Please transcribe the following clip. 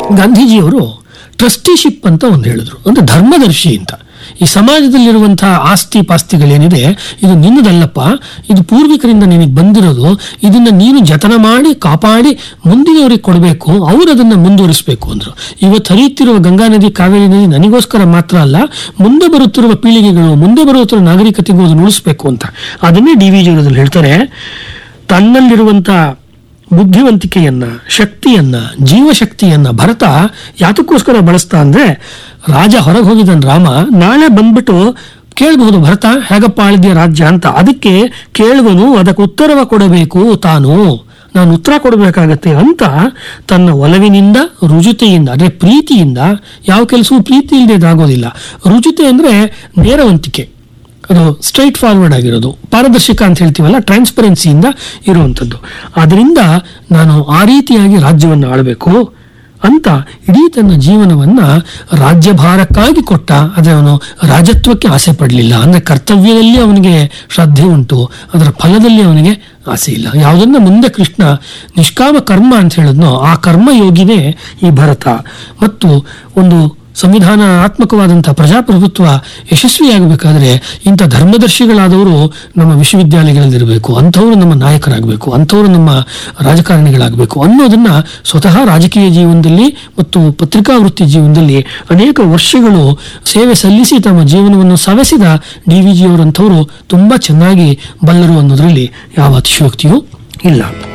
ಗಾಂಧೀಜಿಯವರು ಟ್ರಸ್ಟಿಶಿಪ್ ಅಂತ ಒಂದು ಹೇಳಿದ್ರು ಅಂದ್ರೆ ಧರ್ಮದರ್ಶಿ ಅಂತ ಈ ಸಮಾಜದಲ್ಲಿರುವಂತಹ ಆಸ್ತಿ ಪಾಸ್ತಿಗಳೇನಿದೆ ಇದು ನಿನ್ನದಲ್ಲಪ್ಪ ಇದು ಪೂರ್ವಿಕರಿಂದ ನಿನಗೆ ಬಂದಿರೋದು ಇದನ್ನ ನೀನು ಜತನ ಮಾಡಿ ಕಾಪಾಡಿ ಮುಂದಿನವರಿಗೆ ಕೊಡಬೇಕು ಅವರು ಅದನ್ನ ಮುಂದುವರಿಸಬೇಕು ಅಂದ್ರು ಇವತ್ತು ಹರಿಯುತ್ತಿರುವ ಗಂಗಾ ನದಿ ಕಾವೇರಿ ನದಿ ನನಗೋಸ್ಕರ ಮಾತ್ರ ಅಲ್ಲ ಮುಂದೆ ಬರುತ್ತಿರುವ ಪೀಳಿಗೆಗಳು ಮುಂದೆ ಬರುತ್ತಿರುವ ನಾಗರಿಕತೆಗೂ ಅದನ್ನು ಉಳಿಸ್ಬೇಕು ಅಂತ ಅದನ್ನೇ ಡಿ ವಿ ಜೀವನದಲ್ಲಿ ಹೇಳ್ತಾರೆ ತನ್ನಲ್ಲಿರುವಂತ ಬುದ್ಧಿವಂತಿಕೆಯನ್ನ ಶಕ್ತಿಯನ್ನ ಜೀವಶಕ್ತಿಯನ್ನ ಭರತ ಯಾತಕ್ಕೋಸ್ಕರ ಬಳಸ್ತಾ ಅಂದ್ರೆ ರಾಜ ಹೊರಗೆ ಹೋಗಿದ್ದಾನೆ ರಾಮ ನಾಳೆ ಬಂದ್ಬಿಟ್ಟು ಕೇಳಬಹುದು ಭರತ ಹೇಗಪ್ಪ ಆಳಿದ್ಯ ರಾಜ್ಯ ಅಂತ ಅದಕ್ಕೆ ಕೇಳುವನು ಅದಕ್ಕೆ ಉತ್ತರವ ಕೊಡಬೇಕು ತಾನು ನಾನು ಉತ್ತರ ಕೊಡಬೇಕಾಗತ್ತೆ ಅಂತ ತನ್ನ ಒಲವಿನಿಂದ ರುಜುತೆಯಿಂದ ಅಂದ್ರೆ ಪ್ರೀತಿಯಿಂದ ಯಾವ ಕೆಲಸವೂ ಪ್ರೀತಿ ಇಲ್ಲದೆ ಆಗೋದಿಲ್ಲ ರುಜುತೆ ಅಂದ್ರೆ ನೇರವಂತಿಕೆ ಅದು ಸ್ಟ್ರೈಟ್ ಫಾರ್ವರ್ಡ್ ಆಗಿರೋದು ಪಾರದರ್ಶಕ ಅಂತ ಹೇಳ್ತೀವಲ್ಲ ಟ್ರಾನ್ಸ್ಪರೆನ್ಸಿಯಿಂದ ಇರುವಂಥದ್ದು ಅದರಿಂದ ನಾನು ಆ ರೀತಿಯಾಗಿ ರಾಜ್ಯವನ್ನು ಆಳಬೇಕು ಅಂತ ಇಡೀ ತನ್ನ ಜೀವನವನ್ನ ರಾಜ್ಯಭಾರಕ್ಕಾಗಿ ಕೊಟ್ಟ ಆದರೆ ಅವನು ರಾಜತ್ವಕ್ಕೆ ಆಸೆ ಪಡಲಿಲ್ಲ ಅಂದ್ರೆ ಕರ್ತವ್ಯದಲ್ಲಿ ಅವನಿಗೆ ಶ್ರದ್ಧೆ ಉಂಟು ಅದರ ಫಲದಲ್ಲಿ ಅವನಿಗೆ ಆಸೆ ಇಲ್ಲ ಯಾವುದನ್ನ ಮುಂದೆ ಕೃಷ್ಣ ನಿಷ್ಕಾಮ ಕರ್ಮ ಅಂತ ಹೇಳಿದ್ನೋ ಆ ಕರ್ಮಯೋಗಿನೇ ಈ ಭರತ ಮತ್ತು ಒಂದು ಸಂವಿಧಾನಾತ್ಮಕವಾದಂತಹ ಪ್ರಜಾಪ್ರಭುತ್ವ ಯಶಸ್ವಿಯಾಗಬೇಕಾದ್ರೆ ಇಂಥ ಧರ್ಮದರ್ಶಿಗಳಾದವರು ನಮ್ಮ ವಿಶ್ವವಿದ್ಯಾಲಯಗಳಲ್ಲಿರಬೇಕು ಅಂಥವರು ನಮ್ಮ ನಾಯಕರಾಗಬೇಕು ಅಂಥವರು ನಮ್ಮ ರಾಜಕಾರಣಿಗಳಾಗಬೇಕು ಅನ್ನೋದನ್ನ ಸ್ವತಃ ರಾಜಕೀಯ ಜೀವನದಲ್ಲಿ ಮತ್ತು ಪತ್ರಿಕಾ ವೃತ್ತಿ ಜೀವನದಲ್ಲಿ ಅನೇಕ ವರ್ಷಗಳು ಸೇವೆ ಸಲ್ಲಿಸಿ ತಮ್ಮ ಜೀವನವನ್ನು ಸವೆಸಿದ ಡಿ ವಿ ಜಿಯವರಂಥವರು ತುಂಬಾ ಚೆನ್ನಾಗಿ ಬಲ್ಲರು ಅನ್ನೋದರಲ್ಲಿ ಯಾವ ಅತಿಶಯೋಕ್ತಿಯೂ ಇಲ್ಲ